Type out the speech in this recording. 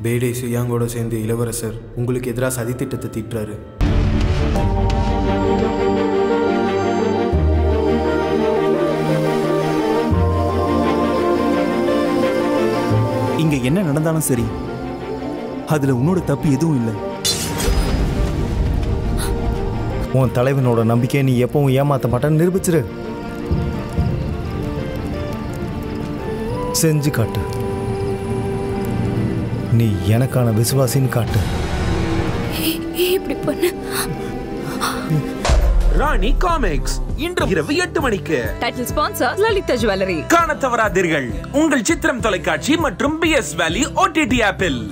birthday சுயாங்கோட சேர்ந்து இளவரசர் உங்களுக்கு எதிராக சதித்திட்டத்தை தீட்டுறாரு இங்க என்ன நடந்தாலும் சரி அதுல உன்னோட தப்பு எதுவும் இல்லை உன் தலைவனோட நம்பிக்கையை நீ எப்பவும் ஏமாத்த மாட்டேன்னு நிரூபிச்சிரு செஞ்சு காட்டு நீ எனக்கான விசுவாசின்னு காட்டு இப்படி பண்ண ராணி காமிக்ஸ் இன்று இரவு எட்டு மணிக்கு டைட்டில் ஸ்பான்சர் லலிதா ஜுவல்லரி காண தவறாதீர்கள் உங்கள் சித்திரம் தொலைக்காட்சி மற்றும் பி எஸ் வேலி ஓடிடி ஆப்பில்